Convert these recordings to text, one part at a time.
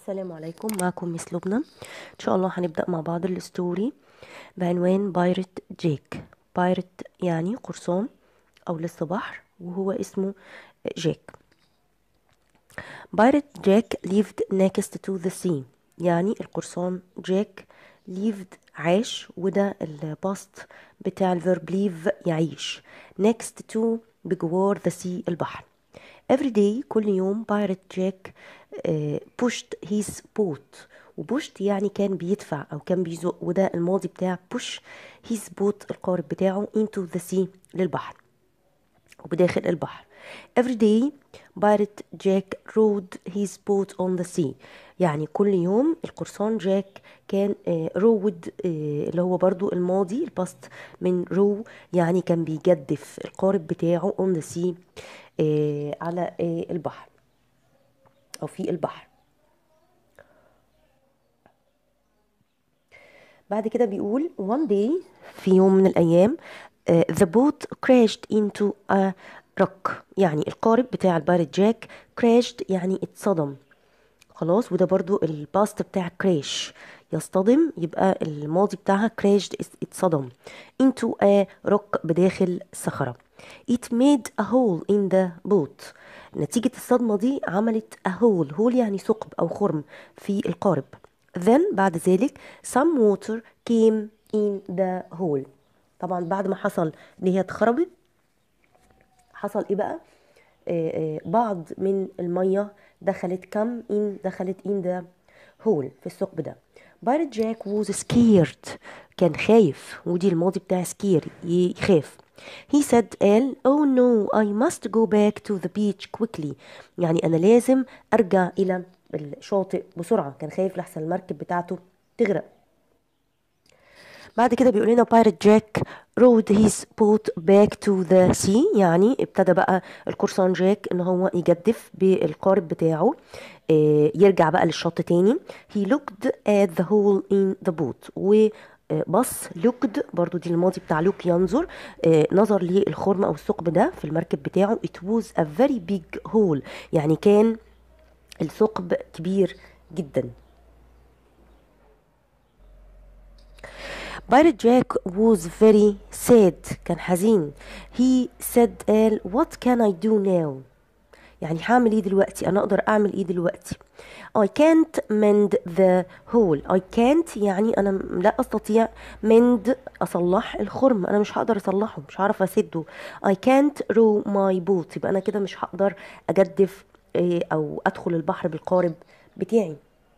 السلام عليكم معكم مس لبنى ان شاء الله هنبدأ مع بعض الستوري بعنوان بايرت جيك بايرت يعني قرصان او لسه بحر وهو اسمه جاك بايرت جاك lived next to the sea يعني القرصان جاك lived عاش وده الباست بتاع الفيرب live يعيش next to بجوار the sea البحر every day كل يوم بايرت جاك pushed his boat وبوشت يعني كان بيدفع او كان بيزق وده الماضي بتاع push his boat القارب بتاعه into the sea للبحر وبداخل البحر every day بايرت جاك rowed his boat on the sea يعني كل يوم القرصان جاك كان رود اللي هو برضو الماضي الباست من رو يعني كان بيجدف القارب بتاعه on the sea على البحر او في البحر بعد كده بيقول one day في يوم من الايام uh, the boat crashed into a rock يعني القارب بتاع البايرت جاك crashed يعني اتصدم خلاص وده برضو الباست بتاع كراش يصطدم يبقى الماضي بتاعها crashed اتصدم into a rock بداخل صخرة it made a hole in the boat نتيجة الصدمة دي عملت a hole hole يعني ثقب أو خرم في القارب then بعد ذلك some water came in the hole طبعا بعد ما حصل ان هي اتخربت حصل ايه بقى آه آه بعض من المية دخلت كم in دخلت in the hole في الثقب ده بايرت جاك was scared كان خايف ودي الماضي بتاع سكير يخاف He said قال oh no I must go back to the beach quickly يعني أنا لازم أرجع إلى الشاطئ بسرعة كان خايف لحسن المركب بتاعته تغرق بعد كده بيقول لنا بايرت جاك rode his boat back to the sea يعني ابتدى بقى القرصان جاك ان هو يجدف بالقارب بتاعه اه يرجع بقى للشط تاني he looked at the hole in the boat و بص لوكد برضو دي الماضي بتاع لوك ينظر آه نظر للخرم او الثقب ده في المركب بتاعه it was a very big hole يعني كان الثقب كبير جدا بايرت جاك was very sad كان حزين he said قال what can I do now يعني هعمل ايه دلوقتي انا اقدر اعمل ايه دلوقتي I can't mend the hole I can't يعني انا لا استطيع mend اصلح الخرم انا مش هقدر اصلحه مش هعرف اسده I can't row my boat يبقى انا كده مش هقدر اجدف او ادخل البحر بالقارب بتاعي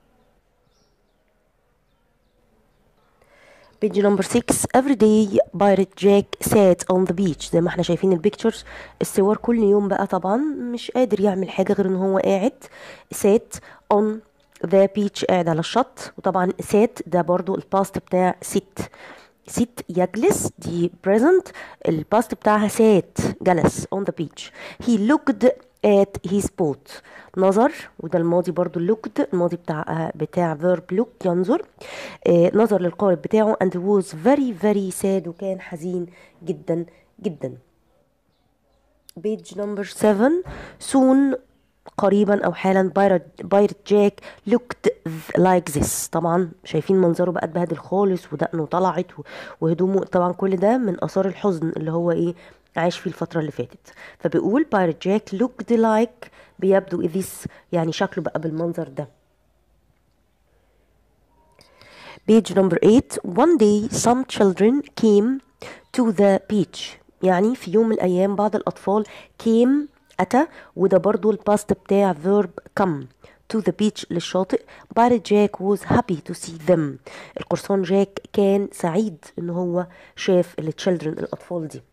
بيج نمبر 6 every day pirate Jack sat on the beach زي ما احنا شايفين البيكتشرز الصور كل يوم بقى طبعا مش قادر يعمل حاجة غير ان هو قاعد sat on the beach قاعد على الشط وطبعا sat ده برضو الباست بتاع sit sit يجلس دي present الباست بتاعها sat جلس on the beach he looked at his boat نظر وده الماضي برضو looked الماضي بتاع بتاع verb look ينظر آه نظر للقارب بتاعه and was very very sad وكان حزين جدا جدا page number 7 soon قريبا او حالا بايرت جاك looked like this طبعا شايفين منظره بقى اتبهدل خالص ودقنه طلعت وهدومه طبعا كل ده من اثار الحزن اللي هو ايه عايش فيه الفترة اللي فاتت فبيقول بايرت جاك looked like بيبدو this يعني شكله بقى بالمنظر ده page number 8 one day some children came to the beach يعني في يوم من الأيام بعض الأطفال came أتى وده برضو الباست بتاع verb come to the beach للشاطئ بارت جاك was happy to see them القرصان جاك كان سعيد ان هو شاف التشيلدرن الأطفال دي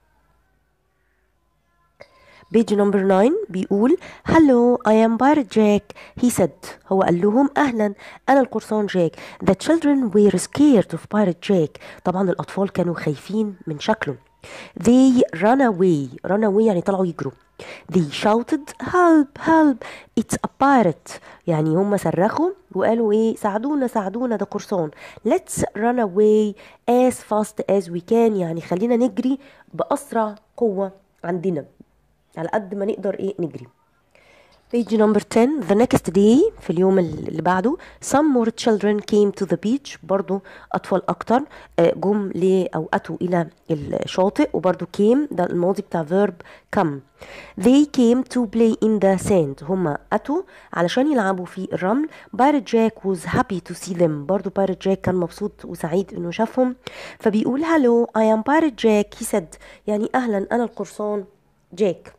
بيج نمبر 9 بيقول هلو I am Pirate Jack he said هو قال لهم أهلا أنا القرصان جاك The children were scared of Pirate Jack طبعا الأطفال كانوا خايفين من شكله They ran away run away يعني طلعوا يجروا They shouted help help it's a pirate يعني هم صرخوا وقالوا ايه ساعدونا ساعدونا ده قرصان Let's run away as fast as we can يعني خلينا نجري بأسرع قوة عندنا على قد ما نقدر ايه نجري page number 10 the next day في اليوم اللي بعده some more children came to the beach برضو أطفال أكتر آه، جم ل أو أتوا إلى الشاطئ وبرضو came ده الماضي بتاع verb come they came to play in the sand هما أتوا علشان يلعبوا في الرمل Pirate Jack was happy to see them برضو Pirate Jack كان مبسوط وسعيد إنه شافهم فبيقول hello I am Pirate Jack he said يعني أهلا أنا القرصان جاك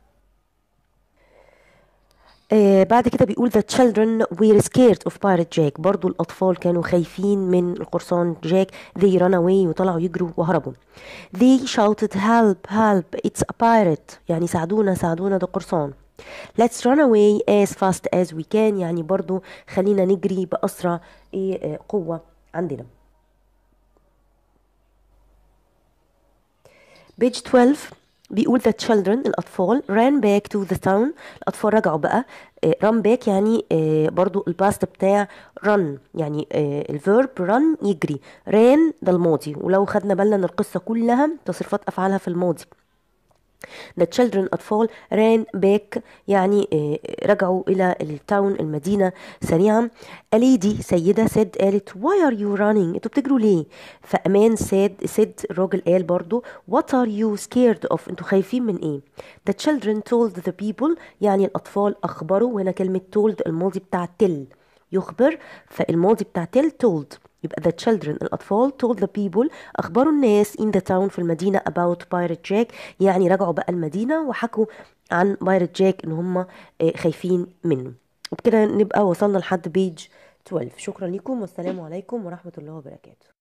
آه بعد كده بيقول the children were scared of pirate Jack برضو الأطفال كانوا خايفين من القرصان جاك they ran away وطلعوا يجروا وهربوا they shouted help help it's a pirate يعني ساعدونا ساعدونا ده قرصان let's run away as fast as we can يعني برضو خلينا نجري بأسرع إيه، آه، قوة عندنا page 12 بيقول the children الأطفال ran back to the town الأطفال رجعوا بقى آه، run back يعني آه، برضو الباست بتاع run يعني آه، الفيرب run يجري ran ده الماضي ولو خدنا بالنا ان القصة كلها تصريفات أفعالها في الماضي The children أطفال ran back يعني آه، رجعوا إلى التاون المدينة سريعا A lady سيدة said قالت why are you running انتوا بتجروا ليه فأمان said said الراجل قال برضو what are you scared of انتوا خايفين من ايه The children told the people يعني الأطفال أخبروا وهنا كلمة told الماضي بتاع tell يخبر فالماضي بتاع tell told يبقى the children الأطفال told the people أخبروا الناس in the town في المدينة about pirate Jack يعني رجعوا بقى المدينة وحكوا عن pirate Jack إن هم آه، خايفين منه وبكده نبقى وصلنا لحد بيج 12 شكرا لكم والسلام عليكم ورحمة الله وبركاته